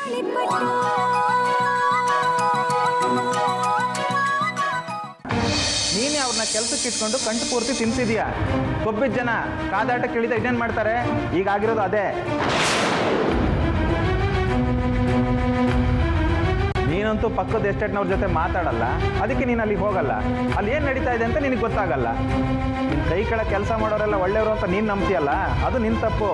ನೀನೇ ಅವ್ರನ್ನ ಕೆಲ್ಸಕ್ಕೆ ಇಟ್ಕೊಂಡು ಕಂಟು ಪೂರ್ತಿ ತಿನ್ಸಿದೀಯ ಕೊಬ್ಬಿದ ಜನ ಕಾದಾಟ ಕೇಳಿದ ಇನ್ನೇನು ಮಾಡ್ತಾರೆ ಈಗ ಆಗಿರೋದು ಅದೇ ನೀನಂತೂ ಪಕ್ಕದ ಎಸ್ಟೇಟ್ನವ್ರ ಜೊತೆ ಮಾತಾಡಲ್ಲ ಅದಕ್ಕೆ ನೀನು ಅಲ್ಲಿಗೆ ಹೋಗಲ್ಲ ಅಲ್ಲಿ ಏನು ನಡೀತಾ ಇದೆ ಅಂತ ನಿನಗೆ ಗೊತ್ತಾಗಲ್ಲ ನಿನ್ನ ಕೈ ಕೆಳ ಕೆಲಸ ಮಾಡೋರೆಲ್ಲ ಒಳ್ಳೆಯವರು ಅಂತ ನೀನು ನಂಬ್ತೀಯಲ್ಲ ಅದು ನಿನ್ನ ತಪ್ಪು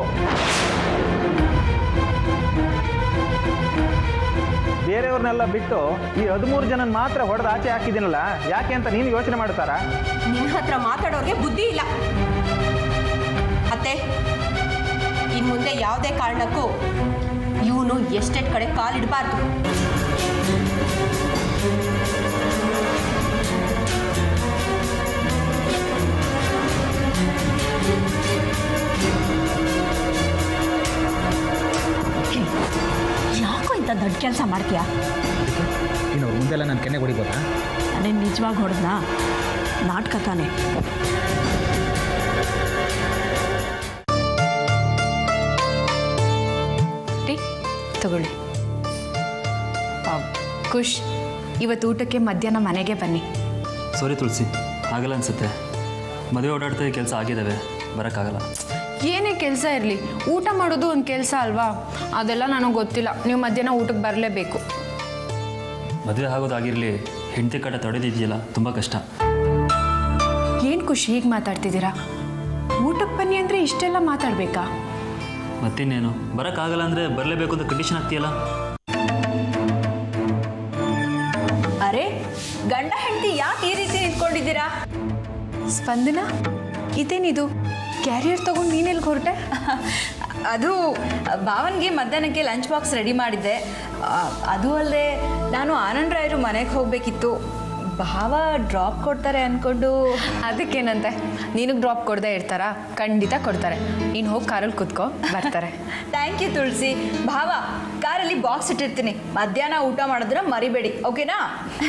ಬೇರೆಯವ್ರನ್ನೆಲ್ಲ ಬಿಟ್ಟು ಈ ಹದಿಮೂರು ಜನನ ಮಾತ್ರ ಹೊಡೆದು ಆಚೆ ಹಾಕಿದ್ದೀನಲ್ಲ ಯಾಕೆ ಅಂತ ನೀನು ಯೋಚನೆ ಮಾಡ್ತಾರಾ ನಿನ್ನ ಹತ್ರ ಮಾತಾಡೋರ್ಗೆ ಬುದ್ಧಿ ಇಲ್ಲ ಅತ್ತೆ ಇನ್ ಮುಂದೆ ಯಾವುದೇ ಕಾರಣಕ್ಕೂ ಇವನು ಎಷ್ಟೆಟ್ ಕಡೆ ಕಾಲಿಡಬಾರ್ದು ಯಾಕೋ ಇಂಥ ದೊಡ್ಡ ಕೆಲಸ ಮಾಡ್ತೀಯಾ ಇನ್ನು ಅವ್ರ ಮುಂದೆಲ್ಲ ನಾನು ಕೆನ್ನೆ ಹೊಡಿಬೋದಾ ಅದೇ ನಿಜವಾಗಿ ಹೊಡೆದ್ನಾ ನಾಟಕ ತಾನೆ ರೀ ತಗೊಳ್ಳಿ ಆ, ಖುಷ್ ಇವತ್ತು ಊಟಕ್ಕೆ ಮಧ್ಯಾಹ್ನ ಮನೆಗೆ ಬನ್ನಿ ಸಾರಿ ತುಳಸಿ ಆಗಲ್ಲ ಅನ್ಸುತ್ತೆ ಮದುವೆ ಓಡಾಡ್ತಾ ಕೆಲಸ ಆಗಿದ್ದಾವೆ ಬರೋಕ್ಕಾಗಲ್ಲ ಏನೇ ಕೆಲಸ ಇರಲಿ ಊಟ ಮಾಡೋದು ಒಂದು ಕೆಲಸ ಅಲ್ವಾ ಅದೆಲ್ಲ ನನಗೆ ಗೊತ್ತಿಲ್ಲ ನೀವು ಮಧ್ಯಾಹ್ನ ಊಟಕ್ಕೆ ಬರಲೇಬೇಕು ಮದುವೆ ಆಗೋದಾಗಿರಲಿ ಹೆಂಡತಿ ಕಡೆ ತಡೆದಿದೆಯಲ್ಲ ತುಂಬ ಕಷ್ಟ ಏನು ಖುಷಿ ಹೀಗೆ ಮಾತಾಡ್ತಿದ್ದೀರಾ ಊಟಕ್ಕೆ ಬನ್ನಿ ಅಂದರೆ ಇಷ್ಟೆಲ್ಲ ಮಾತಾಡಬೇಕಾ ಮತ್ತಿನ್ನೇನು ಬರೋಕ್ಕಾಗಲ್ಲ ಅಂದರೆ ಬರಲೇಬೇಕು ಅಂತ ಕಂಡೀಷನ್ ಆಗ್ತೀಯಲ್ಲ ಅರೆ ಗಂಡ ಹೆಂಡತಿ ಯಾಕೆ ಈ ರೀತಿ ನಿಂತ್ಕೊಂಡಿದ್ದೀರಾ ಸ್ಪಂದನ ಇದೇನಿದು ಕ್ಯಾರಿಯರ್ ತೊಗೊಂಡು ನೀನೆಲ್ಲಿ ಹೊರಟೆ ಅದು ಭಾವನ್ಗೆ ಮಧ್ಯಾಹ್ನಕ್ಕೆ ಲಂಚ್ ಬಾಕ್ಸ್ ರೆಡಿ ಮಾಡಿದ್ದೆ ಆ, ಅದು ಅಲ್ಲದೆ ನಾನು ಆನಂದ್ ರಾಯರು ಮನೆಗೆ ಹೋಗಬೇಕಿತ್ತು ಭಾವ ಡ್ರಾಪ್ ಕೊಡ್ತಾರೆ ಅಂದ್ಕೊಂಡು ಅದಕ್ಕೇನಂತೆ ನಿನಗೆ ಡ್ರಾಪ್ ಕೊಡದೇ ಇರ್ತಾರಾ ಖಂಡಿತ ಕೊಡ್ತಾರೆ ನೀನು ಹೋಗಿ ಕಾರಲ್ಲಿ ಕೂತ್ಕೋ ಬರ್ತಾರೆ ಥ್ಯಾಂಕ್ ಯು ತುಳಸಿ ಭಾವ ಕಾರಲ್ಲಿ ಬಾಕ್ಸ್ ಇಟ್ಟಿರ್ತೀನಿ ಮಧ್ಯಾಹ್ನ ಊಟ ಮಾಡಿದ್ರೆ ಮರಿಬೇಡಿ ಓಕೆನಾ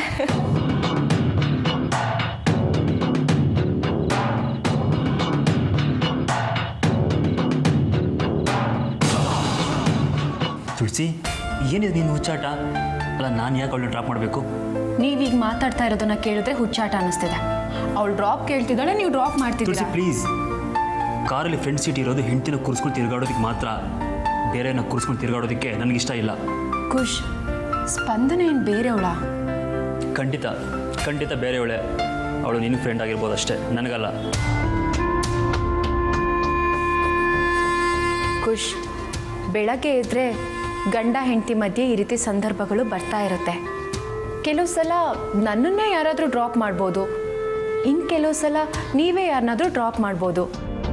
ತುಳಸಿ ಏನಿದೆ ನೀನು ಹುಚ್ಚಾಟ ಅಲ್ಲ ನಾನು ಯಾಕೆ ಅವಳನ್ನ ಡ್ರಾಪ್ ಮಾಡಬೇಕು ನೀವೀಗ ಮಾತಾಡ್ತಾ ಇರೋದನ್ನ ಕೇಳಿದ್ರೆ ಹುಚ್ಚಾಟ ಅನ್ನಿಸ್ತಿದೆ ಅವಳು ಡ್ರಾಪ್ ಕೇಳ್ತಿದ್ದಾಳೆ ನೀವು ಡ್ರಾಪ್ ತುಳಸಿ ಮಾಡ್ತಿದ್ದೀರಾ ಪ್ಲೀಸ್ ಕಾರಲ್ಲಿ ಫ್ರಂಟ್ ಸೀಟ್ ಇರೋದು ಹೆಂಡ್ತಿನ ಕೂರಿಸ್ಕೊಂಡು ತಿರುಗಾಡೋದಕ್ಕೆ ಮಾತ್ರ ಬೇರೆಯನ್ನ ಕೂರಿಸ್ಕೊಂಡು ತಿರುಗಾಡೋದಕ್ಕೆ ನನಗಿಷ್ಟ ಇಲ್ಲ ಖುಷ್ ಸ್ಪಂದನ ಏನು ಬೇರೆಯವಳ ಖಂಡಿತ ಖಂಡಿತ ಬೇರೆಯವಳೆ ಅವಳು ನಿನ್ನ ಫ್ರೆಂಡ್ ಆಗಿರ್ಬೋದು ಅಷ್ಟೇ ನನಗಲ್ಲ ಖುಷ್ ಬೆಳಗ್ಗೆ ಇದ್ರೆ ಗಂಡ ಹೆಂಡತಿ ಮಧ್ಯೆ ಈ ರೀತಿ ಸಂದರ್ಭಗಳು ಬರ್ತಾ ಇರುತ್ತೆ ಕೆಲವು ಸಲ ನನ್ನನ್ನೇ ಯಾರಾದರೂ ಡ್ರಾಪ್ ಮಾಡ್ಬೋದು ಇನ್ನು ಕೆಲವು ಸಲ ನೀವೇ ಯಾರನ್ನಾದರೂ ಡ್ರಾಪ್ ಮಾಡ್ಬೋದು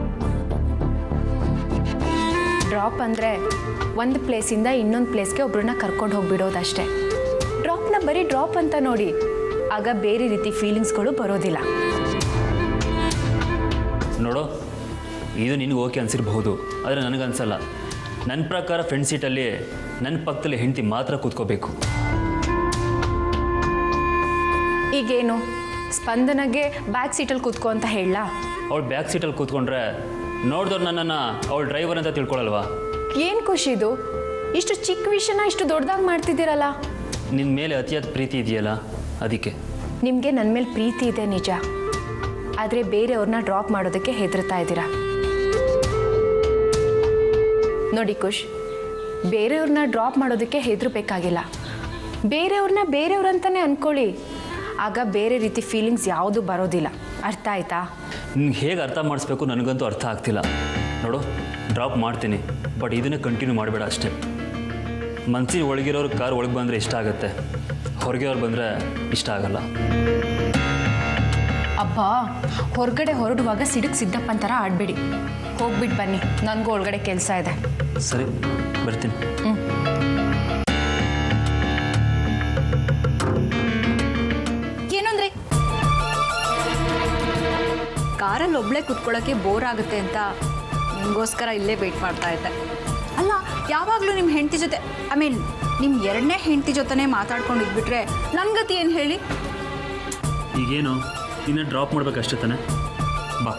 ಡ್ರಾಪ್ ಅಂದರೆ ಒಂದು ಪ್ಲೇಸಿಂದ ಇನ್ನೊಂದು ಪ್ಲೇಸ್ಗೆ ಒಬ್ರನ್ನ ಕರ್ಕೊಂಡು ಹೋಗ್ಬಿಡೋದಷ್ಟೇ ಡ್ರಾಪ್ನ ಬರೀ ಡ್ರಾಪ್ ಅಂತ ನೋಡಿ ಆಗ ಬೇರೆ ರೀತಿ ಫೀಲಿಂಗ್ಸ್ಗಳು ಬರೋದಿಲ್ಲ ನೋಡು ಇದು ನಿನಗೆ ಓಕೆ ಅನಿಸಿರ್ಬಹುದು ಆದರೆ ನನಗನ್ಸಲ್ಲ ನನ್ನ ಪ್ರಕಾರ ಫ್ರಂಟ್ ಸೀಟಲ್ಲಿ ನನ್ನ ಪಕ್ಕದಲ್ಲಿ ಹೆಂಡತಿ ಮಾತ್ರ ಕೂತ್ಕೋಬೇಕು ಈಗೇನು ಸ್ಪಂದನಗೆ ಬ್ಯಾಕ್ ಸೀಟಲ್ಲಿ ಕೂತ್ಕೋ ಅಂತ ಹೇಳಲಾ ಅವಳು ಬ್ಯಾಕ್ ಸೀಟಲ್ಲಿ ಕೂತ್ಕೊಂಡ್ರೆ ನೋಡಿದವ್ರು ನನ್ನನ್ನು ಅವಳು ಡ್ರೈವರ್ ಅಂತ ತಿಳ್ಕೊಳಲ್ವಾ ಏನು ಖುಷಿದು ಇಷ್ಟು ಚಿಕ್ಕ ವಿಷಯನ ಇಷ್ಟು ದೊಡ್ಡದಾಗಿ ಮಾಡ್ತಿದ್ದೀರಲ್ಲ ನಿನ್ನ ಮೇಲೆ ಅತಿಯಾದ ಪ್ರೀತಿ ಇದೆಯಲ್ಲ ಅದಕ್ಕೆ ನಿಮಗೆ ನನ್ನ ಮೇಲೆ ಪ್ರೀತಿ ಇದೆ ನಿಜ ಆದರೆ ಬೇರೆಯವ್ರನ್ನ ಡ್ರಾಪ್ ಮಾಡೋದಕ್ಕೆ ಹೆದರ್ತಾ ಇದ್ದೀರಾ ನೋಡಿ ಖುಷ್ ಬೇರೆಯವ್ರನ್ನ ಡ್ರಾಪ್ ಮಾಡೋದಕ್ಕೆ ಹೆದರ್ಬೇಕಾಗಿಲ್ಲ ಬೇರೆಯವ್ರನ್ನ ಬೇರೆಯವ್ರಂತಾನೆ ಅಂದ್ಕೊಳ್ಳಿ ಆಗ ಬೇರೆ ರೀತಿ ಫೀಲಿಂಗ್ಸ್ ಯಾವುದು ಬರೋದಿಲ್ಲ ಅರ್ಥ ಆಯ್ತಾ ನಿನ್ಗೆ ಹೇಗೆ ಅರ್ಥ ಮಾಡಿಸ್ಬೇಕು ನನಗಂತೂ ಅರ್ಥ ಆಗ್ತಿಲ್ಲ ನೋಡು ಡ್ರಾಪ್ ಮಾಡ್ತೀನಿ ಬಟ್ ಇದನ್ನೇ ಕಂಟಿನ್ಯೂ ಮಾಡಬೇಡ ಅಷ್ಟೇ ಮನ್ಸಿನ ಒಳಗಿರೋರು ಕಾರ್ ಒಳಗೆ ಬಂದರೆ ಇಷ್ಟ ಆಗುತ್ತೆ ಹೊರಗೆ ಅವ್ರು ಬಂದರೆ ಇಷ್ಟ ಆಗಲ್ಲ ಅಬ್ಬಾ ಹೊರಗಡೆ ಹೊರಡುವಾಗ ಸಿಡಕ್ ಸಿದ್ದಪ್ಪನ ಥರ ಆಡಬೇಡಿ ಹೋಗ್ಬಿಟ್ಟು ಬನ್ನಿ ನನಗೂ ಒಳಗಡೆ ಕೆಲಸ ಇದೆ ಸರಿ ಬರ್ತೀನಿ ಏನು ಅಂದ್ರೆ ಕಾರಲ್ಲಿ ಒಬ್ಳೆ ಕುತ್ಕೊಳ್ಳೋಕೆ ಬೋರ್ ಆಗುತ್ತೆ ಅಂತ ನಿಮಗೋಸ್ಕರ ಇಲ್ಲೇ ವೆಯ್ಟ್ ಮಾಡ್ತಾ ಇದ್ದೆ ಅಲ್ಲ ಯಾವಾಗಲೂ ನಿಮ್ಮ ಹೆಂಡತಿ ಜೊತೆ ಐ ಮೀನ್ ನಿಮ್ಮ ಎರಡನೇ ಹೆಂಡತಿ ಜೊತೆನೇ ಮಾತಾಡ್ಕೊಂಡು ಇದ್ಬಿಟ್ರೆ ನನ್ನ ಗತಿ ಏನು ಹೇಳಿ ಈಗೇನು ಇನ್ನು ಡ್ರಾಪ್ ಮಾಡ್ಬೇಕಷ್ಟೇ ತಾನೆ ಬಾ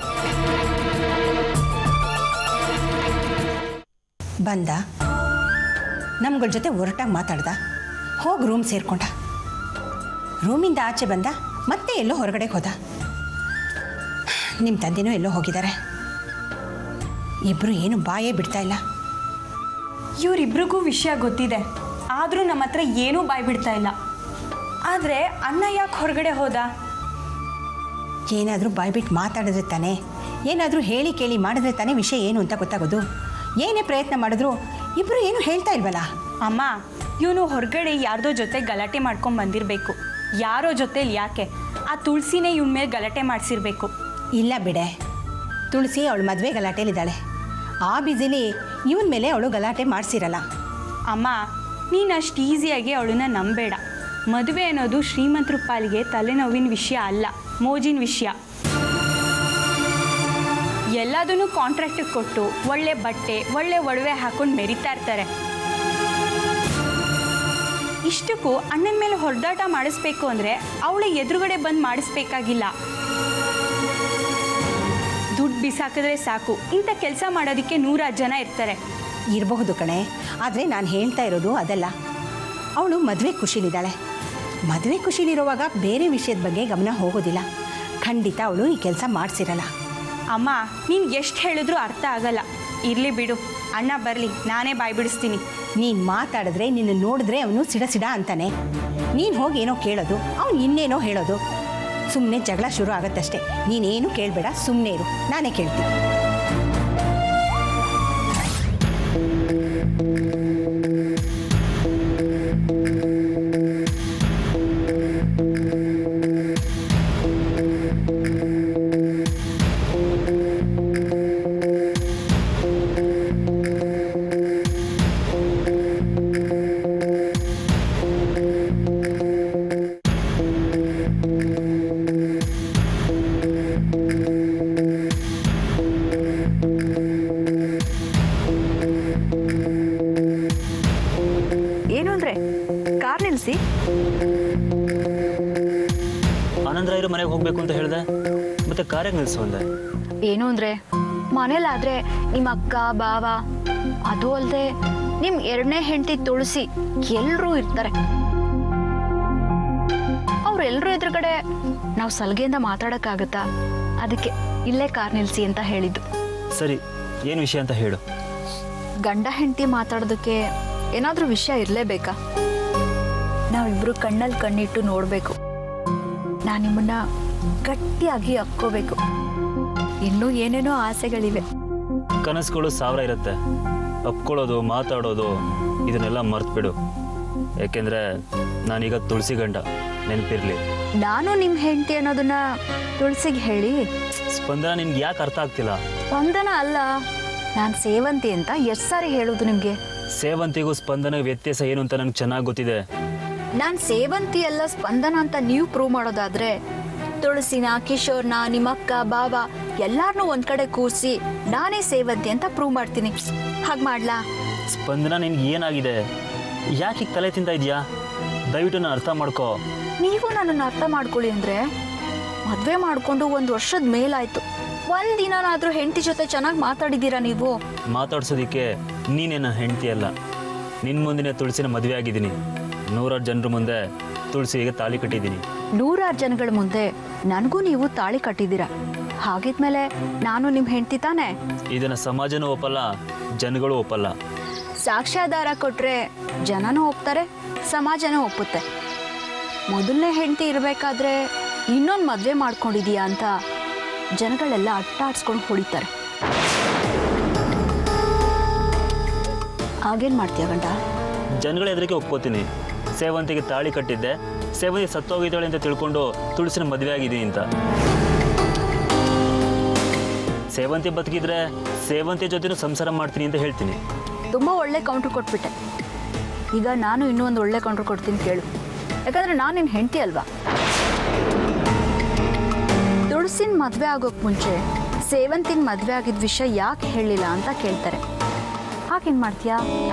ಬಂದ ನಮ್ಗಳ ಜೊತೆ ಒರಟಾಗಿ ಮಾತಾಡ್ದ ಹೋಗಿ ರೂಮ್ ಸೇರ್ಕೊಂಡ ರೂಮಿಂದ ಆಚೆ ಬಂದ ಮತ್ತೆ ಎಲ್ಲೋ ಹೊರಗಡೆ ಹೋದ ನಿಮ್ಮ ತಂದೆನೂ ಎಲ್ಲೋ ಹೋಗಿದ್ದಾರೆ ಇಬ್ಬರು ಏನು ಬಾಯೇ ಬಿಡ್ತಾ ಇಲ್ಲ ಇವರಿಬ್ರಿಗೂ ವಿಷಯ ಗೊತ್ತಿದೆ ಆದರೂ ನಮ್ಮ ಹತ್ರ ಏನೂ ಬಾಯ್ ಬಿಡ್ತಾ ಇಲ್ಲ ಆದರೆ ಅಣ್ಣ ಯಾಕೆ ಹೊರಗಡೆ ಹೋದ ಏನಾದರೂ ಬಾಯ್ಬಿಟ್ಟು ಮಾತಾಡಿದ್ರೆ ತಾನೇ ಏನಾದರೂ ಹೇಳಿ ಕೇಳಿ ಮಾಡಿದ್ರೆ ತಾನೇ ವಿಷಯ ಏನು ಅಂತ ಗೊತ್ತಾಗೋದು ಏನೇ ಪ್ರಯತ್ನ ಮಾಡಿದ್ರು ಇಬ್ಬರು ಏನು ಹೇಳ್ತಾ ಇಲ್ವಲ್ಲ ಅಮ್ಮ ಇವನು ಹೊರಗಡೆ ಯಾರ್ದೋ ಜೊತೆ ಗಲಾಟೆ ಮಾಡ್ಕೊಂಡು ಬಂದಿರಬೇಕು ಯಾರೋ ಜೊತೆಲಿ ಯಾಕೆ ಆ ತುಳಸಿನೇ ಇವನ ಮೇಲೆ ಗಲಾಟೆ ಮಾಡಿಸಿರ್ಬೇಕು ಇಲ್ಲ ಬಿಡೆ ತುಳಸಿ ಅವಳು ಮದುವೆ ಗಲಾಟೆಲಿದ್ದಾಳೆ ಆ ಬಿಸಿಲಿ ಇವನ ಮೇಲೆ ಅವಳು ಗಲಾಟೆ ಮಾಡಿಸಿರಲ್ಲ ಅಮ್ಮ ನೀನು ಅಷ್ಟು ಈಸಿಯಾಗಿ ಅವಳನ್ನ ನಂಬೇಡ ಮದುವೆ ಅನ್ನೋದು ಶ್ರೀಮಂತರ ಪಾಲಿಗೆ ತಲೆನೋವಿನ ವಿಷಯ ಅಲ್ಲ ಮೋಜಿನ ವಿಷಯ ಎಲ್ಲದನ್ನು ಕಾಂಟ್ರಾಕ್ಟಿಗೆ ಕೊಟ್ಟು ಒಳ್ಳೆ ಬಟ್ಟೆ ಒಳ್ಳೆ ಒಡವೆ ಹಾಕೊಂಡು ಮೆರಿತಾ ಇರ್ತಾರೆ ಇಷ್ಟಕ್ಕೂ ಅಣ್ಣನ ಮೇಲೆ ಹೊಡೆದಾಟ ಮಾಡಿಸ್ಬೇಕು ಅಂದರೆ ಅವಳ ಎದುರುಗಡೆ ಬಂದು ಮಾಡಿಸ್ಬೇಕಾಗಿಲ್ಲ ದುಡ್ಡು ಬಿಸಾಕಿದ್ರೆ ಸಾಕು ಇಂಥ ಕೆಲಸ ಮಾಡೋದಕ್ಕೆ ನೂರಾರು ಜನ ಇರ್ತಾರೆ ಇರಬಹುದು ಕಣೆ ಆದರೆ ನಾನು ಹೇಳ್ತಾ ಇರೋದು ಅದಲ್ಲ ಅವಳು ಮದುವೆ ಖುಷಿಲಿದ್ದಾಳೆ ಮದುವೆ ಖುಷಿಲಿರುವಾಗ ಬೇರೆ ವಿಷಯದ ಬಗ್ಗೆ ಗಮನ ಹೋಗೋದಿಲ್ಲ ಖಂಡಿತ ಅವಳು ಈ ಕೆಲಸ ಮಾಡಿಸಿರಲ್ಲ ಅಮ್ಮ ನೀನು ಎಷ್ಟು ಹೇಳಿದ್ರೂ ಅರ್ಥ ಆಗಲ್ಲ ಇರಲಿ ಬಿಡು ಅಣ್ಣ ಬರಲಿ ನಾನೇ ಬಾಯ್ ಬಿಡಿಸ್ತೀನಿ ನೀನು ಮಾತಾಡಿದ್ರೆ ನಿನ್ನ ನೋಡಿದ್ರೆ ಅವನು ಸಿಡ ಸಿಡ ಅಂತಾನೆ ನೀನು ಹೋಗಿ ಏನೋ ಕೇಳೋದು ಅವನು ಇನ್ನೇನೋ ಹೇಳೋದು ಸುಮ್ಮನೆ ಜಗಳ ಶುರು ಆಗತ್ತಷ್ಟೇ ನೀನೇನು ಕೇಳಬೇಡ ಸುಮ್ಮನೆ ಇರು ನಾನೇ ಕೇಳ್ತೀನಿ ಏನು ಅಂದರೆ ಕಾರ್ ನಿಲ್ಲಿಸಿ ಆನಂದರಾಯರು ಮನೆಗೆ ಹೋಗಬೇಕು ಅಂತ ಹೇಳಿದೆ ಮತ್ತೆ ಕಾರ್ಯಾಗ ನಿಲ್ಸು ಅಂದೆ ಏನು ಅಂದರೆ ಮನೇಲಾದರೆ ನಿಮ್ಮ ಅಕ್ಕ ಬಾವ ಅದು ಅಲ್ಲದೆ ನಿಮ್ಮ ಎರಡನೇ ಹೆಂಡತಿ ತುಳಸಿ ಎಲ್ಲರೂ ಇರ್ತಾರೆ ಅವ್ರೆಲ್ಲರೂ ಎದುರುಗಡೆ ನಾವು ಸಲಿಗೆಯಿಂದ ಮಾತಾಡೋಕ್ಕಾಗತ್ತಾ ಅದಕ್ಕೆ ಇಲ್ಲೇ ಕಾರ್ ನಿಲ್ಲಿಸಿ ಅಂತ ಹೇಳಿದ್ದು ಸರಿ ಏನು ವಿಷಯ ಅಂತ ಹೇಳು ಗಂಡ ಹೆಂಡತಿ ಮಾತಾಡೋದಕ್ಕೆ ಏನಾದರೂ ವಿಷಯ ಇರಲೇಬೇಕಾ ನಾವಿಬ್ರು ಕಣ್ಣಲ್ಲಿ ಕಣ್ಣಿಟ್ಟು ನೋಡಬೇಕು ನಾನು ನಿಮ್ಮನ್ನ ಗಟ್ಟಿಯಾಗಿ ಅಕ್ಕೋಬೇಕು ಇನ್ನೂ ಏನೇನೋ ಆಸೆಗಳಿವೆ ಕನಸುಗಳು ಸಾವಿರ ಇರುತ್ತೆ ಅಪ್ಕೊಳ್ಳೋದು ಮಾತಾಡೋದು ಇದನ್ನೆಲ್ಲ ಮರ್ತ್ಬಿಡು ಯಾಕೆಂದರೆ ನಾನೀಗ ತುಳಸಿ ಗಂಡ ನೆನಪಿರಲಿ ನಾನು ನಿಮ್ಮ ಹೆಂಡತಿ ಅನ್ನೋದನ್ನ ತುಳಸಿಗೆ ಹೇಳಿ ಸ್ಪಂದನ ನಿನ್ಗೆ ಯಾಕೆ ಅರ್ಥ ಆಗ್ತಿಲ್ಲ ಸ್ಪಂದನ ಅಲ್ಲ ನಾನು ಸೇವಂತಿ ಅಂತ ಎಷ್ಟು ಸಾರಿ ಹೇಳೋದು ನಿಮಗೆ ಸೇವಂತಿಗೂ ಸ್ಪಂದನ ವ್ಯತ್ಯಾಸ ಏನು ಅಂತ ನನಗೆ ಚೆನ್ನಾಗಿ ಗೊತ್ತಿದೆ ನಾನು ಸೇವಂತಿ ಅಲ್ಲ ಸ್ಪಂದನ ಅಂತ ನೀವು ಪ್ರೂವ್ ಮಾಡೋದಾದ್ರೆ ತುಳಸಿನ ಕಿಶೋರ್ನ ನಿಮ್ಮ ಅಕ್ಕ ಬಾವ ಎಲ್ಲಾರನ್ನೂ ಒಂದ್ ಕಡೆ ಕೂರಿಸಿ ನಾನೇ ಸೇವಂತಿ ಅಂತ ಪ್ರೂವ್ ಮಾಡ್ತೀನಿ ಹಾಗೆ ಮಾಡ್ಲಾ ಸ್ಪಂದನ ನಿನ್ಗೆ ಏನಾಗಿದೆ ಯಾಕೆ ಈಗ ತಲೆ ತಿಂತ ಇದೆಯಾ ದಯವಿಟ್ಟು ನಾನು ಅರ್ಥ ಮಾಡ್ಕೋ ನೀವು ನನ್ನನ್ನು ಅರ್ಥ ಮಾಡ್ಕೊಳ್ಳಿ ಅಂದ್ರೆ ಮದುವೆ ಮಾಡಿಕೊಂಡು ಒಂದು ವರ್ಷದ ಮೇಲಾಯ್ತು ಒಂದ್ ದಿನನಾದ್ರೂ ಹೆಂಡತಿ ಜೊತೆ ಚೆನ್ನಾಗಿ ಮಾತಾಡಿದ್ದೀರಾ ನೀವು ಮಾತಾಡ್ಸೋದಕ್ಕೆ ನೀನೇ ನನ್ನ ಹೆಂಡತಿ ಅಲ್ಲ ನಿನ್ನ ಮುಂದಿನ ತುಳಸಿನ ಮದುವೆ ಆಗಿದ್ದೀನಿ ನೂರಾರು ಜನರ ಮುಂದೆ ತುಳಸಿಗೆ ತಾಳಿ ಕಟ್ಟಿದ್ದೀನಿ ನೂರಾರು ಜನಗಳ ಮುಂದೆ ನನಗೂ ನೀವು ತಾಳಿ ಕಟ್ಟಿದ್ದೀರಾ ಹಾಗಿದ್ಮೇಲೆ ನಾನು ನಿಮ್ಮ ಹೆಂಡತಿ ತಾನೇ ಇದನ್ನು ಸಮಾಜನೂ ಒಪ್ಪಲ್ಲ ಜನಗಳು ಒಪ್ಪಲ್ಲ ಸಾಕ್ಷ್ಯಾಧಾರ ಕೊಟ್ರೆ ಜನನೂ ಒಪ್ತಾರೆ ಸಮಾಜನೂ ಒಪ್ಪುತ್ತೆ ಮೊದಲನೇ ಹೆಂಡತಿ ಇರಬೇಕಾದ್ರೆ ಇನ್ನೊಂದು ಮದುವೆ ಮಾಡ್ಕೊಂಡಿದೀಯಾ ಅಂತ ಜನಗಳೆಲ್ಲ ಅಟ್ಟಾಡ್ಸ್ಕೊಂಡು ಹೊಡಿತಾರೆ ಆಗೇನು ಮಾಡ್ತೀಯ ಗಂಡ ಜನಗಳ ಎದುರಿಗೆ ಒಪ್ಕೋತೀನಿ ಸೇವಂತಿಗೆ ತಾಳಿ ಕಟ್ಟಿದ್ದೆ ಸೇವಂತಿ ಸತ್ತೋಗಿದ್ದಾಳೆ ಅಂತ ತಿಳ್ಕೊಂಡು ತುಳಸಿನ ಮದುವೆ ಆಗಿದ್ದೀನಿ ಅಂತ ಸೇವಂತಿ ಬದುಕಿದ್ರೆ ಸೇವಂತಿ ಜೊತೆನೂ ಸಂಸಾರ ಮಾಡ್ತೀನಿ ಅಂತ ಹೇಳ್ತೀನಿ ತುಂಬ ಒಳ್ಳೆ ಕೌಂಟ್ರ್ ಕೊಟ್ಬಿಟ್ಟೆ ಈಗ ನಾನು ಇನ್ನೂ ಒಂದು ಒಳ್ಳೆ ಕೌಂಟ್ರ್ ಕೊಡ್ತೀನಿ ಕೇಳು ಯಾಕಂದರೆ ನಾನು ನಿನ್ನ ಹೆಂಡತಿ ಅಲ್ವಾ ತುಳಸಿನ ಮದುವೆ ಆಗೋಕ್ಕೆ ಮುಂಚೆ ಸೇವಂತಿನ ಮದುವೆ ಆಗಿದ್ದ ವಿಷಯ ಯಾಕೆ ಹೇಳಿಲ್ಲ ಅಂತ ಕೇಳ್ತಾರೆ ಹಾಗೇನು ಮಾಡ್ತೀಯಾ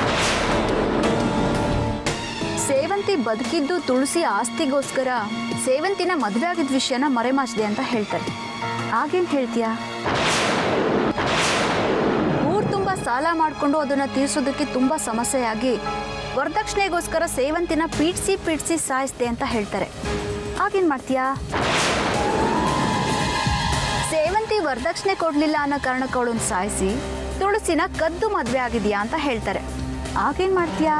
ಸೇವಂತಿ ಬದುಕಿದ್ದು ತುಳಸಿ ಆಸ್ತಿಗೋಸ್ಕರ ಸೇವಂತಿನ ಮದುವೆ ಆಗಿದ್ದ ವಿಷಯನ ಮರೆಮಾಚಿದೆ ಅಂತ ಹೇಳ್ತಾರೆ ಆಗೇನು ಹೇಳ್ತೀಯಾ ಊರು ತುಂಬ ಸಾಲ ಮಾಡಿಕೊಂಡು ಅದನ್ನು ತೀರಿಸೋದಕ್ಕೆ ತುಂಬ ಸಮಸ್ಯೆಯಾಗಿ ವರದಕ್ಷಿಣೆಗೋಸ್ಕರ ಸೇವಂತಿನ ಪೀಡ್ಸಿ ಪೀಡ್ಸಿ ಸಾಯಿಸ್ದೆ ಅಂತ ಹೇಳ್ತಾರೆ ಆಗೇನು ಮಾಡ್ತೀಯಾ ಸೇವಂತಿ ವರದಕ್ಷಿಣೆ ಕೊಡಲಿಲ್ಲ ಅನ್ನೋ ಕಾರಣಕ್ಕೆ ಅವಳನ್ನ ಸಾಯಿಸಿ ತುಳಸಿನ ಕದ್ದು ಮದುವೆ ಆಗಿದೆಯಾ ಅಂತ ಹೇಳ್ತಾರೆ ಆಗೇನು ಮಾಡ್ತೀಯಾ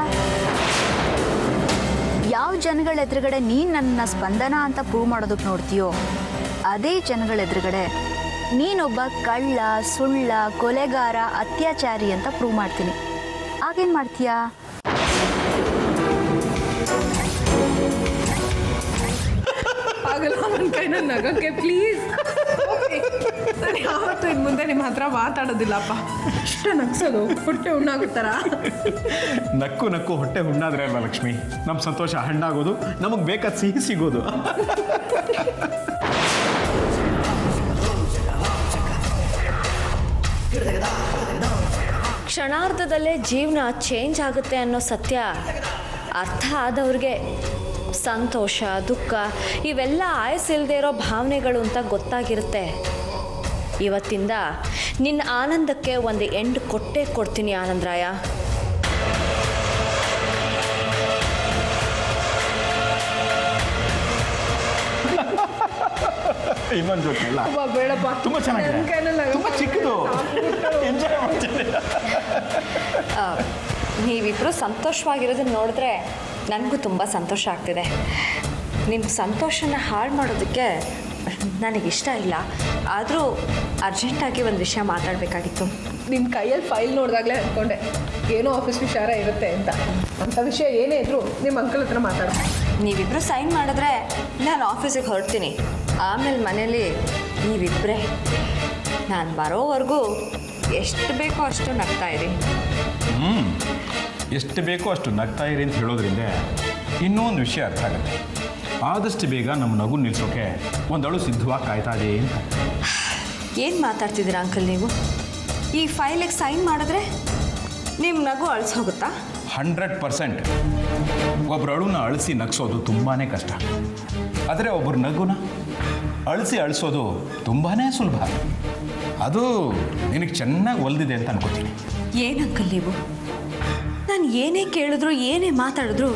ಯಾವ ಜನಗಳ ಎದುರುಗಡೆ ನೀನು ನನ್ನ ಸ್ಪಂದನ ಅಂತ ಪ್ರೂವ್ ಮಾಡೋದಕ್ಕೆ ನೋಡ್ತೀಯೋ ಅದೇ ಜನಗಳ ಎದುರುಗಡೆ ನೀನೊಬ್ಬ ಕಳ್ಳ ಸುಳ್ಳ ಕೊಲೆಗಾರ ಅತ್ಯಾಚಾರಿ ಅಂತ ಪ್ರೂವ್ ಮಾಡ್ತೀನಿ ಆಗೇನು ಮಾಡ್ತೀಯಾ ಆಗಲ್ಲ ನನ್ನ ಕೈನ ನಗಕ್ಕೆ ಪ್ಲೀಸ್ ನಾನು ಯಾವತ್ತೂ ಇನ್ನು ಮುಂದೆ ನಿಮ್ಮ ಹತ್ರ ಮಾತಾಡೋದಿಲ್ಲಪ್ಪ ಇಷ್ಟ ನಗ್ಸೋದು ಹೊಟ್ಟೆ ಉಣ್ಣಾಗುತ್ತಾರ ನಕ್ಕು ನಕ್ಕು ಹೊಟ್ಟೆ ಹುಣ್ಣಾದ್ರೆ ಅಲ್ವಾ ಲಕ್ಷ್ಮಿ ನಮ್ಮ ಸಂತೋಷ ಹಣ್ಣಾಗೋದು ನಮಗೆ ಬೇಕಾದ ಸಿಹಿ ಸಿಗೋದು ಕ್ಷಣಾರ್ಧದಲ್ಲೇ ಜೀವನ ಚೇಂಜ್ ಆಗುತ್ತೆ ಅನ್ನೋ ಸತ್ಯ ಅರ್ಥ ಆದವ್ರಿಗೆ ಸಂತೋಷ ದುಃಖ ಇವೆಲ್ಲ ಆಯಸ್ಸಿಲ್ದೇ ಇರೋ ಭಾವನೆಗಳು ಅಂತ ಗೊತ್ತಾಗಿರುತ್ತೆ ಇವತ್ತಿಂದ ನಿನ್ನ ಆನಂದಕ್ಕೆ ಒಂದು ಎಂಡ್ ಕೊಟ್ಟೇ ಕೊಡ್ತೀನಿ ಆನಂದರಾಯ ಇನ್ನೊಂದು ಜೋಕ್ ಇಲ್ಲ ಬೇಡಪ್ಪ ತುಂಬಾ ಚೆನ್ನಾಗಿದೆ ತುಂಬಾ ಚಿಕ್ಕದು ಎಂಜಾಯ್ ಮಾಡ್ತೀನಿ ನೀವಿಬ್ಬರು ಸಂತೋಷವಾಗಿರೋದನ್ನ ನೋಡಿದ್ರೆ ನನಗೂ ತುಂಬ ಸಂತೋಷ ಆಗ್ತಿದೆ ನಿಮ್ಮ ಸಂತೋಷನ ಹಾಳು ಮಾಡೋದಕ್ಕೆ ನನಗಿಷ್ಟ ಇಲ್ಲ ಆದರೂ ಅರ್ಜೆಂಟಾಗಿ ಒಂದು ವಿಷಯ ಮಾತಾಡಬೇಕಾಗಿತ್ತು ನಿನ್ನ ಕೈಯಲ್ಲಿ ಫೈಲ್ ನೋಡಿದಾಗಲೇ ಅಂದ್ಕೊಂಡೆ ಏನೋ ಆಫೀಸ್ ವಿಚಾರ ಇರುತ್ತೆ ಅಂತ ಅಂಥ ವಿಷಯ ಏನೇ ಇದ್ರು ನಿಮ್ಮ ಅಂಕಲ್ ಹತ್ರ ಮಾತಾಡ ನೀವಿಬ್ಬರು ಸೈನ್ ಮಾಡಿದ್ರೆ ನಾನು ಆಫೀಸಿಗೆ ಹೊರಡ್ತೀನಿ ಆಮೇಲೆ ಮನೇಲಿ ನೀವಿಬ್ಬರೇ ನಾನು ಬರೋವರೆಗೂ ಎಷ್ಟು ಬೇಕೋ ಅಷ್ಟು ನಗ್ತಾ ಇರಿ ಹ್ಮ್ ಎಷ್ಟು ಬೇಕೋ ಅಷ್ಟು ನಗ್ತಾ ಇರಿ ಅಂತ ಹೇಳೋದ್ರಿಂದ ಇನ್ನೂ ಒಂದು ವಿಷಯ ಅರ್ಥ ಆಗುತ್ತೆ ಆದಷ್ಟು ಬೇಗ ನಮ್ಮ ನಗು ನಿಲ್ಸೋಕೆ ಒಂದಳು ಸಿದ್ಧವಾಗಿ ಕಾಯ್ತಾ ಇದೆ ಅಂತ ಏನು ಮಾತಾಡ್ತಿದ್ದೀರಾ ಅಂಕಲ್ ನೀವು ಈ ಫೈಲಿಗೆ ಸೈನ್ ಮಾಡಿದ್ರೆ ನಿಮ್ಮ ನಗು ಅಳಿಸೋಗುತ್ತಾ ಹಂಡ್ರೆಡ್ ಪರ್ಸೆಂಟ್ ಒಬ್ಬರು ಅಳುನ ಅಳಿಸಿ ನಗ್ಸೋದು ತುಂಬಾ ಕಷ್ಟ ಆದರೆ ಒಬ್ಬರು ನಗುನ ಅಳಿಸಿ ಅಳಿಸೋದು ತುಂಬಾ ಸುಲಭ ಅದು ನಿನಗೆ ಚೆನ್ನಾಗಿ ಒಲ್ದಿದೆ ಅಂತ ಅನ್ಕೋತೀನಿ ಏನು ಅಂಕಲ್ ನೀವು ನಾನು ಏನೇ ಕೇಳಿದ್ರು ಏನೇ ಮಾತಾಡಿದ್ರು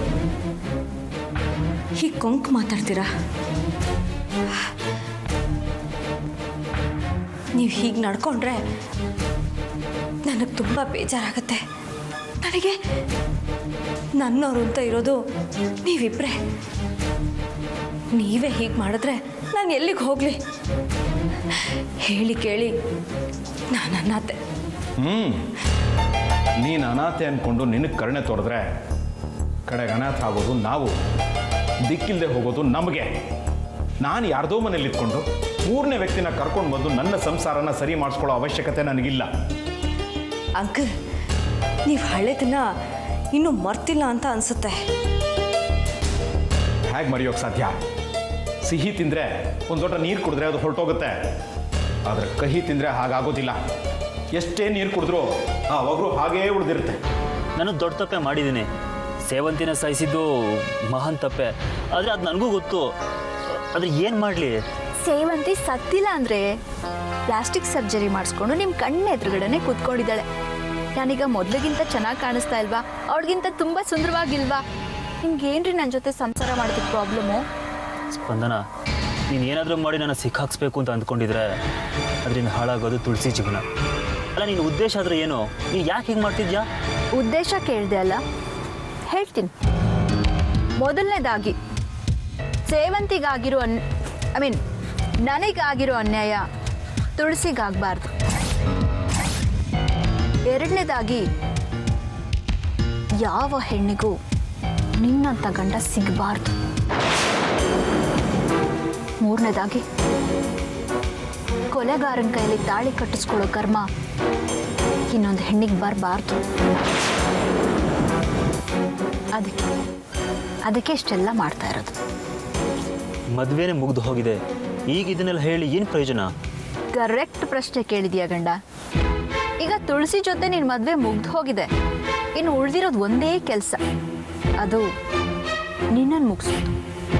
ಹೀಗೆ ಕೊಂಕ್ ಮಾತಾಡ್ತೀರಾ ನೀವು ಹೀಗೆ ನಡ್ಕೊಂಡ್ರೆ ನನಗೆ ತುಂಬ ಬೇಜಾರಾಗುತ್ತೆ ನನಗೆ ನನ್ನವರು ಅಂತ ಇರೋದು ನೀವಿಬ್ಬರೇ ನೀವೇ ಹೀಗೆ ಮಾಡಿದ್ರೆ ನಾನು ಎಲ್ಲಿಗೆ ಹೋಗಲಿ ಹೇಳಿ ಕೇಳಿ ನಾನು ಅನ್ನತ್ತೆ ಹ್ಞೂ ನೀನು ಅನಾಥೆ ಅಂದ್ಕೊಂಡು ನಿನಗೆ ಕರುಣೆ ತೋರಿದ್ರೆ ಕಡೆಗೆ ಅನಾಥ ಆಗೋದು ನಾವು ದಿಕ್ಕಿಲ್ಲದೆ ಹೋಗೋದು ನಮಗೆ ನಾನು ಯಾರ್ದೋ ಮನೇಲಿ ಇಟ್ಕೊಂಡು ಮೂರನೇ ವ್ಯಕ್ತಿನ ಕರ್ಕೊಂಡು ಬಂದು ನನ್ನ ಸಂಸಾರನ ಸರಿ ಮಾಡಿಸ್ಕೊಳ್ಳೋ ಅವಶ್ಯಕತೆ ನನಗಿಲ್ಲ ಅಂಕಲ್ ನೀವು ಹಳೆದನ್ನ ಇನ್ನೂ ಮರ್ತಿಲ್ಲ ಅಂತ ಅನ್ಸುತ್ತೆ ಹೇಗೆ ಮರೆಯೋಕ್ಕೆ ಸಾಧ್ಯ ಸಿಹಿ ತಿಂದರೆ ಒಂದು ದೊಡ್ಡ ನೀರು ಕುಡಿದ್ರೆ ಅದು ಹೊರಟೋಗುತ್ತೆ ಆದರೆ ಕಹಿ ತಿಂದರೆ ಹಾಗಾಗೋದಿಲ್ಲ ಎಷ್ಟೇ ನೀರು ಕುಡಿದ್ರೂ ಆ ಒಗರು ಹಾಗೇ ಉಳಿದಿರುತ್ತೆ ನಾನು ದೊಡ್ಡ ತಪ್ಪೆ ಮಾಡಿದ್ದೀನಿ ಸೇವಂತಿನ ಸಾಯಿಸಿದ್ದು ಮಹಾನ್ ತಪ್ಪೆ ಆದರೆ ಅದು ನನಗೂ ಗೊತ್ತು ಆದರೆ ಏನು ಮಾಡಲಿ ಸೇವಂತಿ ಸತ್ತಿಲ್ಲ ಅಂದರೆ ಪ್ಲಾಸ್ಟಿಕ್ ಸರ್ಜರಿ ಮಾಡಿಸ್ಕೊಂಡು ನಿಮ್ಮ ಕಣ್ಣ ಎದುರುಗಡೆನೆ ಕೂತ್ಕೊಂಡಿದ್ದಾಳೆ ನಾನೀಗ ಮೊದಲಿಗಿಂತ ಚೆನ್ನಾಗಿ ಕಾಣಿಸ್ತಾ ಇಲ್ವಾ ಅವಳಿಗಿಂತ ತುಂಬ ಸುಂದರವಾಗಿಲ್ವಾ ನಿಮ್ಗೇನ್ರಿ ನನ್ನ ಜೊತೆ ಸಂಸಾರ ಮಾಡೋದಕ್ಕೆ ಪ್ರಾಬ್ಲಮ್ಮು ಸ್ಪಂದನ ನೀನು ಏನಾದರೂ ಮಾಡಿ ನನ್ನ ಸಿಕ್ಕಾಕ್ಸ್ಬೇಕು ಅಂತ ಅಂದ್ಕೊಂಡಿದ್ರೆ ಅದರಿಂದ ಹಾಳಾಗೋದು ತುಳಸಿ ಜೀವನ ಅಲ್ಲ ನಿನ್ನ ಉದ್ದೇಶ ಆದರೆ ಏನು ನೀನು ಯಾಕೆ ಹೀಗೆ ಮಾಡ್ತಿದ್ಯಾ ಉದ್ದೇಶ ಕೇಳಿದೆ ಅಲ್ಲ ಹೇಳ್ತೀನಿ ಮೊದಲನೇದಾಗಿ ಸೇವಂತಿಗಾಗಿರೋ ಅನ್ ಐ ಮೀನ್ ನನಗಾಗಿರೋ ಅನ್ಯಾಯ ತುಳಸಿಗಾಗಬಾರ್ದು ಎರಡನೇದಾಗಿ ಯಾವ ಹೆಣ್ಣಿಗೂ ನಿನ್ನಂಥ ಗಂಡ ಸಿಗಬಾರ್ದು ಮೂರನೇದಾಗಿ ಕೊಲೆಗಾರನ ಕೈಯಲ್ಲಿ ತಾಳಿ ಕಟ್ಟಿಸ್ಕೊಳ್ಳೋ ಕರ್ಮ ಇನ್ನೊಂದು ಹೆಣ್ಣಿಗೆ ಬರಬಾರ್ದು ಅದಕ್ಕೆ ಅದಕ್ಕೆ ಇಷ್ಟೆಲ್ಲ ಮಾಡ್ತಾ ಇರೋದು ಮದುವೆನೇ ಮುಗ್ದು ಹೋಗಿದೆ ಈಗ ಇದನ್ನೆಲ್ಲ ಹೇಳಿ ಏನು ಪ್ರಯೋಜನ ಕರೆಕ್ಟ್ ಪ್ರಶ್ನೆ ಕೇಳಿದ್ಯಾ ಗಂಡ ಈಗ ತುಳಸಿ ಜೊತೆ ನಿನ್ನ ಮದುವೆ ಮುಗ್ದು ಹೋಗಿದೆ ಇನ್ನು ಉಳಿದಿರೋದು ಒಂದೇ ಕೆಲಸ ಅದು ನಿನ್ನನ್ನು ಮುಗಿಸೋದು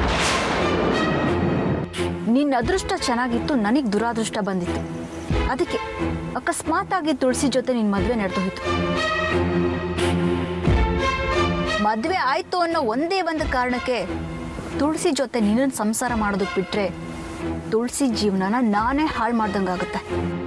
ನಿನ್ನ ಅದೃಷ್ಟ ಚೆನ್ನಾಗಿತ್ತು ನನಗೆ ದುರಾದೃಷ್ಟ ಬಂದಿತ್ತು ಅದಕ್ಕೆ ಅಕಸ್ಮಾತ್ ಆಗಿ ತುಳಸಿ ಜೊತೆ ನಿನ್ನ ಮದುವೆ ನಡೆದು ಹೋಯ್ತು ಮದುವೆ ಆಯ್ತು ಅನ್ನೋ ಒಂದೇ ಒಂದು ಕಾರಣಕ್ಕೆ ತುಳಸಿ ಜೊತೆ ನಿನ್ನನ್ನು ಸಂಸಾರ ಮಾಡೋದಕ್ಕೆ ಬಿಟ್ರೆ ತುಳಸಿ ಜೀವನನ ನಾನೇ ಹಾಳು ಮಾಡ್ದಂಗಾಗುತ್ತೆ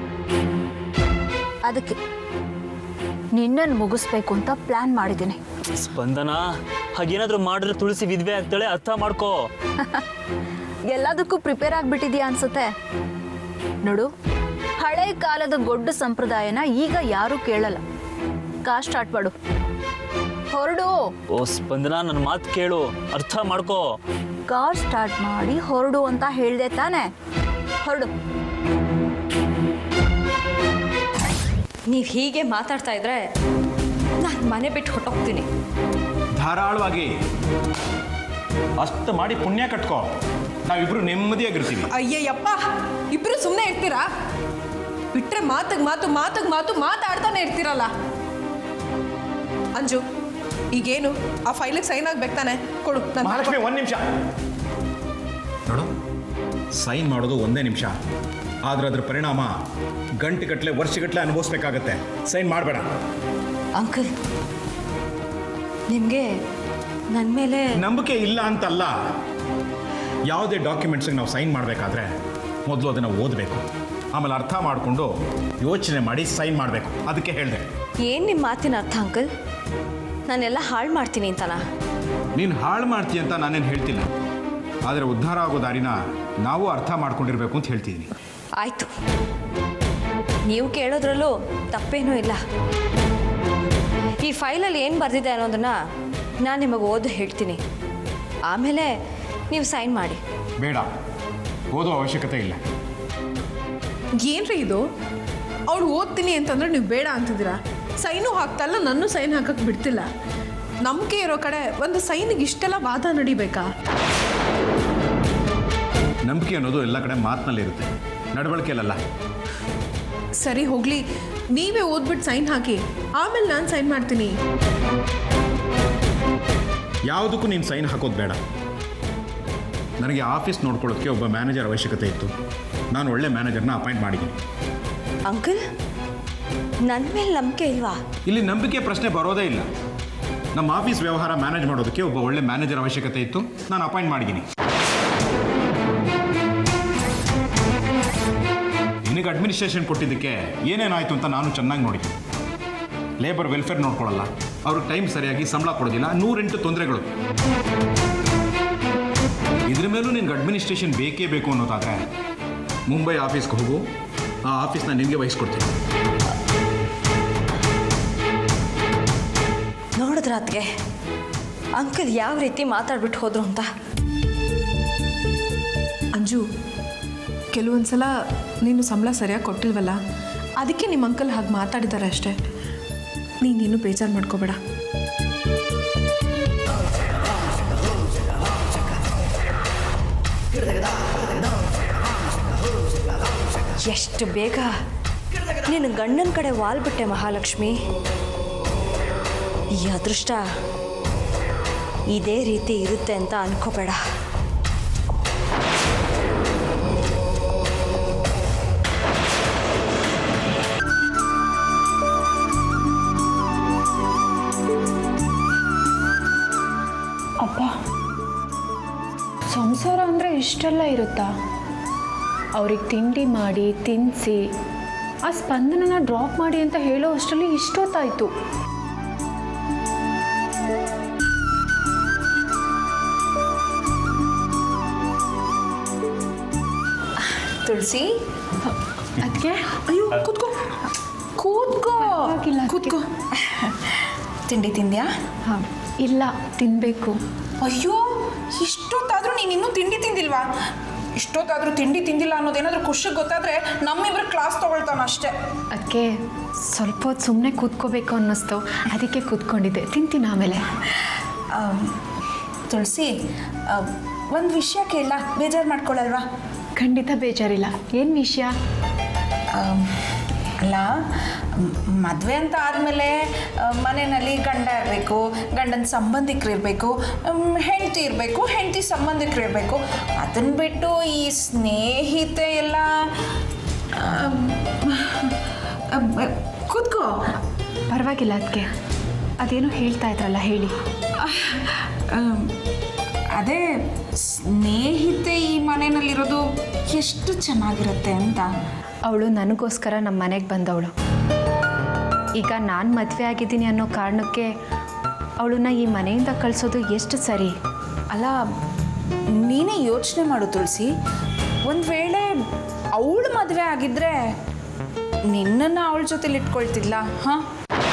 ಅದಕ್ಕೆ ನಿನ್ನನ್ನು ಮುಗಿಸ್ಬೇಕು ಅಂತ ಪ್ಲ್ಯಾನ್ ಮಾಡಿದ್ದೀನಿ ಸ್ಪಂದನ ಹಾಗೇನಾದ್ರೂ ಮಾಡಿದ್ರೆ ತುಳಸಿ ವಿಧವೆ ಆಗ್ತಾಳೆ ಅರ್ಥ ಮಾಡ್ಕೋ ಎಲ್ಲದಕ್ಕೂ ಪ್ರಿಪೇರ್ ಆಗಿಬಿಟ್ಟಿದ್ಯಾ ಅನ್ಸುತ್ತೆ ನೋಡು ಹಳೆ ಕಾಲದ ಗೊಡ್ಡು ಸಂಪ್ರದಾಯನ ಈಗ ಯಾರೂ ಕೇಳಲ್ಲ ಕಾ ಸ್ಟಾರ್ಟ್ ಮಾಡು ಹೊರಡು ಓ ಸ್ಪಂದನ ನನ್ನ ಮಾತು ಕೇಳು ಅರ್ಥ ಮಾಡ್ಕೋ ಕಾರ್ ಸ್ಟಾರ್ಟ್ ಮಾಡಿ ಹೊರಡು ಅಂತ ಹೇಳ್ದೆ ತಾನೆ ಹೊರಡು ನೀವು ಹೀಗೆ ಮಾತಾಡ್ತಾ ಇದ್ರೆ ನಾನು ಮನೆ ಬಿಟ್ಟು ಹೊಟ್ಟೋಗ್ತೀನಿ ಧಾರಾಳವಾಗಿ ಅಷ್ಟು ಮಾಡಿ ಪುಣ್ಯ ಕಟ್ಕೋ ನಾವಿಬ್ರು ನೆಮ್ಮದಿಯಾಗಿರ್ತೀವಿ ಅಯ್ಯಯ್ಯಪ್ಪ ಇಬ್ರು ಸುಮ್ಮನೆ ಇರ್ತೀರಾ ಬಿಟ್ರೆ ಮಾತಿಗೆ ಮಾತು ಮಾತಿಗೆ ಮಾತು ಮಾತಾಡ್ತಾನೆ ಇರ್ತೀರಲ್ಲ ಅಂಜು ಈಗೇನು ಆ ಫೈಲಿಗೆ ಸೈನ್ ಆಗ್ಬೇಕು ತಾನೆ ಕೊಡು ನಾನು ಮಹಾಲಕ್ಷ್ಮಿ ಒಂದು ನಿಮಿಷ ನೋಡು ಸೈನ್ ಮಾಡೋದು ಒಂದೇ ನಿಮಿಷ ಆದ್ರೆ ಅದ್ರ ಪರಿಣಾಮ ಗಂಟೆಗಟ್ಟಲೆ ವರ್ಷಗಟ್ಟಲೆ ಅನುಭವಿಸ್ಬೇಕಾಗತ್ತೆ ಸೈನ್ ಮಾಡಬೇಡ ಅಂಕಲ್ ನಿಮಗೆ ನನ್ನ ಮೇಲೆ ನಂಬಿಕೆ ಇಲ್ಲ ಅಂತಲ್ಲ ಯಾವುದೇ ಡಾಕ್ಯುಮೆಂಟ್ಸಿಗೆ ನಾವು ಸೈನ್ ಮಾಡಬೇಕಾದ್ರೆ ಮೊದಲು ಅದನ್ನು ಓದಬೇಕು ಆಮೇಲೆ ಅರ್ಥ ಮಾಡಿಕೊಂಡು ಯೋಚನೆ ಮಾಡಿ ಸೈನ್ ಮಾಡಬೇಕು ಅದಕ್ಕೆ ಹೇಳಿದೆ ಏನು ನಿಮ್ಮ ಮಾತಿನ ಅರ್ಥ ಅಂಕಲ್ ನಾನೆಲ್ಲ ಹಾಳು ಮಾಡ್ತೀನಿ ಅಂತನಾ ನೀನು ಹಾಳು ಮಾಡ್ತೀಯ ಅಂತ ನಾನೇನು ಹೇಳ್ತಿಲ್ಲ ಆದರೆ ಉದ್ಧಾರ ಆಗೋ ದಾರಿನ ನಾವು ಅರ್ಥ ಮಾಡ್ಕೊಂಡಿರ್ಬೇಕು ಅಂತ ಹೇಳ್ತಿದ್ದೀನಿ ಆಯಿತು ನೀವು ಕೇಳೋದ್ರಲ್ಲೂ ತಪ್ಪೇನೂ ಇಲ್ಲ ಈ ಫೈಲಲ್ಲಿ ಏನು ಬರೆದಿದೆ ಅನ್ನೋದನ್ನ ನಾನು ನಿಮಗೆ ಓದಿ ಹೇಳ್ತೀನಿ ಆಮೇಲೆ ನೀವು ಸೈನ್ ಮಾಡಿ ಬೇಡ ಓದೋ ಅವಶ್ಯಕತೆ ಇಲ್ಲ ಏನ್ರಿ ಇದು ಅವಳು ಓದ್ತೀನಿ ಅಂತಂದ್ರೆ ನೀವು ಬೇಡ ಅಂತಿದ್ದೀರಾ ಸೈನು ಹಾಕ್ತಲ್ಲ ನನ್ನ ಸೈನ್ ಹಾಕಕ್ಕೆ ಬಿಡ್ತಿಲ್ಲ ನಂಬಿಕೆ ಇರೋ ಕಡೆ ಒಂದು ಸೈನಿಗೆ ಇಷ್ಟೆಲ್ಲ ವಾದ ನಡಿಬೇಕಾ ನಂಬಿಕೆ ಅನ್ನೋದು ಎಲ್ಲ ಕಡೆ ಮಾತಿನಲ್ಲಿರುತ್ತೆ ನಡವಳಿಕೆಯಲ್ಲ ಸರಿ ಹೋಗ್ಲಿ ನೀವೇ ಓದ್ಬಿಟ್ಟು ಸೈನ್ ಹಾಕಿ ಆಮೇಲೆ ನಾನು ಸೈನ್ ಮಾಡ್ತೀನಿ ಯಾವುದಕ್ಕೂ ನೀನು ಸೈನ್ ಹಾಕೋದು ಬೇಡ ನನಗೆ ಆಫೀಸ್ ನೋಡ್ಕೊಳ್ಳೋಕ್ಕೆ ಒಬ್ಬ ಮ್ಯಾನೇಜರ್ ಅವಶ್ಯಕತೆ ಇತ್ತು ನಾನು ಒಳ್ಳೆ ಮ್ಯಾನೇಜರ್ನ ಅಪಾಯಿಂಟ್ ಮಾಡಿದ್ದೀನಿ ಅಂಕಲ್ ನನ್ನ ಮೇಲೆ ನಂಬಿಕೆ ಇಲ್ವಾ ಇಲ್ಲಿ ನಂಬಿಕೆ ಪ್ರಶ್ನೆ ಬರೋದೇ ಇಲ್ಲ ನಮ್ಮ ಆಫೀಸ್ ವ್ಯವಹಾರ ಮ್ಯಾನೇಜ್ ಮಾಡೋದಕ್ಕೆ ಒಬ್ಬ ಒಳ್ಳೆ ಮ್ಯಾನೇಜರ್ ಅವಶ್ಯಕತೆ ಇತ್ತು ನಾನು ಅಪಾಯಿಂಟ್ ಮಾಡಿದ್ದೀನಿ ನಿನಗೆ ಅಡ್ಮಿನಿಸ್ಟ್ರೇಷನ್ ಕೊಟ್ಟಿದ್ದಕ್ಕೆ ಏನೇನಾಯಿತು ಅಂತ ನಾನು ಚೆನ್ನಾಗಿ ನೋಡಿದ್ದೀನಿ ಲೇಬರ್ ವೆಲ್ಫೇರ್ ನೋಡ್ಕೊಳ್ಳಲ್ಲ ಅವ್ರಿಗೆ ಟೈಮ್ ಸರಿಯಾಗಿ ಸಂಬಳ ಕೊಡೋದಿಲ್ಲ ನೂರೆಂಟು ತೊಂದರೆಗಳು ಇದ್ರ ಮೇಲೂ ನಿನ್ಗೆ ಅಡ್ಮಿನಿಸ್ಟ್ರೇಷನ್ ಬೇಕೇ ಬೇಕು ಅನ್ನೋದಾದರೆ ಮುಂಬೈ ಆಫೀಸ್ಗೆ ಹೋಗು ಆ ಆಫೀಸ್ನ ನಿನಗೆ ವಹಿಸ್ಕೊಡ್ತೀನಿ ನೋಡಿದ್ರ ಅತ್ಗೆ ಅಂಕಲ್ ಯಾವ ರೀತಿ ಮಾತಾಡ್ಬಿಟ್ಟು ಹೋದ್ರು ಅಂತ ಅಂಜು ಕೆಲವೊಂದು ಸಲ ನೀನು ಸಂಬಳ ಸರಿಯಾಗಿ ಕೊಟ್ಟಿಲ್ವಲ್ಲ ಅದಕ್ಕೆ ನಿಮ್ಮ ಅಂಕಲ್ ಹಾಗೆ ಮಾತಾಡಿದ್ದಾರೆ ಅಷ್ಟೇ ನೀನೇನು ಬೇಜಾರು ಮಾಡ್ಕೋಬೇಡ ಎಷ್ಟು ಬೇಗ ನಿನ್ನ ಗಂಡನ ಕಡೆ ವಾಲ್ಬಿಟ್ಟೆ ಮಹಾಲಕ್ಷ್ಮಿ ಈ ಅದೃಷ್ಟ ಇದೇ ರೀತಿ ಇರುತ್ತೆ ಅಂತ ಅನ್ಕೋಬೇಡ ಅಪ್ಪ ಸಂಸಾರ ಅಂದರೆ ಇಷ್ಟೆಲ್ಲ ಇರುತ್ತಾ ಅವ್ರಿಗೆ ತಿಂಡಿ ಮಾಡಿ ತಿನ್ನಿಸಿ ಆ ಸ್ಪಂದನನ ಡ್ರಾಪ್ ಮಾಡಿ ಅಂತ ಹೇಳೋ ಅಷ್ಟರಲ್ಲಿ ಇಷ್ಟೊತ್ತಾಯಿತು ತುಳಸಿ ಅದಕ್ಕೆ ಅಯ್ಯೋ ಕೂತ್ಕೋ ಕೂತ್ಕೋ ಪರವಾಗಿಲ್ಲ ಅದ್ಕೆ. ಕೂತ್ಕೋ ತಿಂಡಿ ತಿಂದ್ಯಾ ಹಾಂ ಇಲ್ಲ ತಿನ್ನಬೇಕು ಅಯ್ಯೋ ಇಷ್ಟೊತ್ತಾದ್ರೂ ನೀನು ಇನ್ನೂ ತಿಂಡಿ ತಿಂದಿಲ್ವಾ ಇಷ್ಟೊತ್ತಾದ್ರೂ ತಿಂಡಿ ತಿಂದಿಲ್ಲ ಅನ್ನೋದೇನಾದ್ರೂ ಖುಷಿಗೆ ಗೊತ್ತಾದ್ರೆ ನಮ್ಮಿಬ್ರು ಕ್ಲಾಸ್ ತಗೊಳ್ತಾನ ಅಷ್ಟೇ ಅದಕ್ಕೆ ಸ್ವಲ್ಪ ಹೊತ್ತು ಸುಮ್ಮನೆ ಕೂತ್ಕೋಬೇಕು ಅನ್ನಿಸ್ತು ಅದಕ್ಕೆ ಕೂತ್ಕೊಂಡಿದ್ದೆ ತಿಂತೀನಿ ಆಮೇಲೆ ಆಮ್, ತುಳಸಿ ಒಂದು ವಿಷಯ ಕೇಳ ಬೇಜಾರು ಮಾಡ್ಕೊಳ್ಳಲ್ವಾ ಖಂಡಿತ ಬೇಜಾರಿಲ್ಲ ಏನು ವಿಷಯ ಆಮ್, ಅಲ್ಲ ಮದುವೆ ಅಂತ ಆದಮೇಲೆ ಮನೆಯಲ್ಲಿ ಗಂಡ ಇರಬೇಕು ಗಂಡನ ಸಂಬಂಧಿಕರು ಇರಬೇಕು ಹೆಂಡತಿ ಇರಬೇಕು ಹೆಂಡತಿ ಸಂಬಂಧಿಕರು ಇರಬೇಕು ಅದನ್ನು ಬಿಟ್ಟು ಈ ಸ್ನೇಹಿತೆ ಎಲ್ಲ ಆಮ್, ಅಮ್, ಕೂತ್ಕೋ ಪರವಾಗಿಲ್ಲ ಅದಕ್ಕೆ ಅದೇನೋ ಹೇಳ್ತಾ ಇದ್ರಲ್ಲ ಹೇಳಿ ಆ, ಆಮ್, ಅದೇ ಸ್ನೇಹಿತೆ ಈ ಮನೆಯಲ್ಲಿರೋದು ಎಷ್ಟು ಚೆನ್ನಾಗಿರುತ್ತೆ ಅಂತ ಅವಳು ನನಗೋಸ್ಕರ ನಮ್ಮ ಮನೆಗೆ ಬಂದವಳು ಈಗ ನಾನು ಮದುವೆ ಆಗಿದ್ದೀನಿ ಅನ್ನೋ ಕಾರಣಕ್ಕೆ ಅವಳನ್ನ ಈ ಮನೆಯಿಂದ ಕಳಿಸೋದು ಎಷ್ಟು ಸರಿ ಅಲ್ಲ ನೀನೇ ಯೋಚನೆ ಮಾಡು ತುಳಸಿ ಒಂದು ವೇಳೆ ಅವಳು ಮದುವೆ ಆಗಿದ್ರೆ ನಿನ್ನನ್ನು ಅವಳ ಜೊತೆಲಿ ಇಟ್ಕೊಳ್ತಿಲ್ಲ ಹಾಂ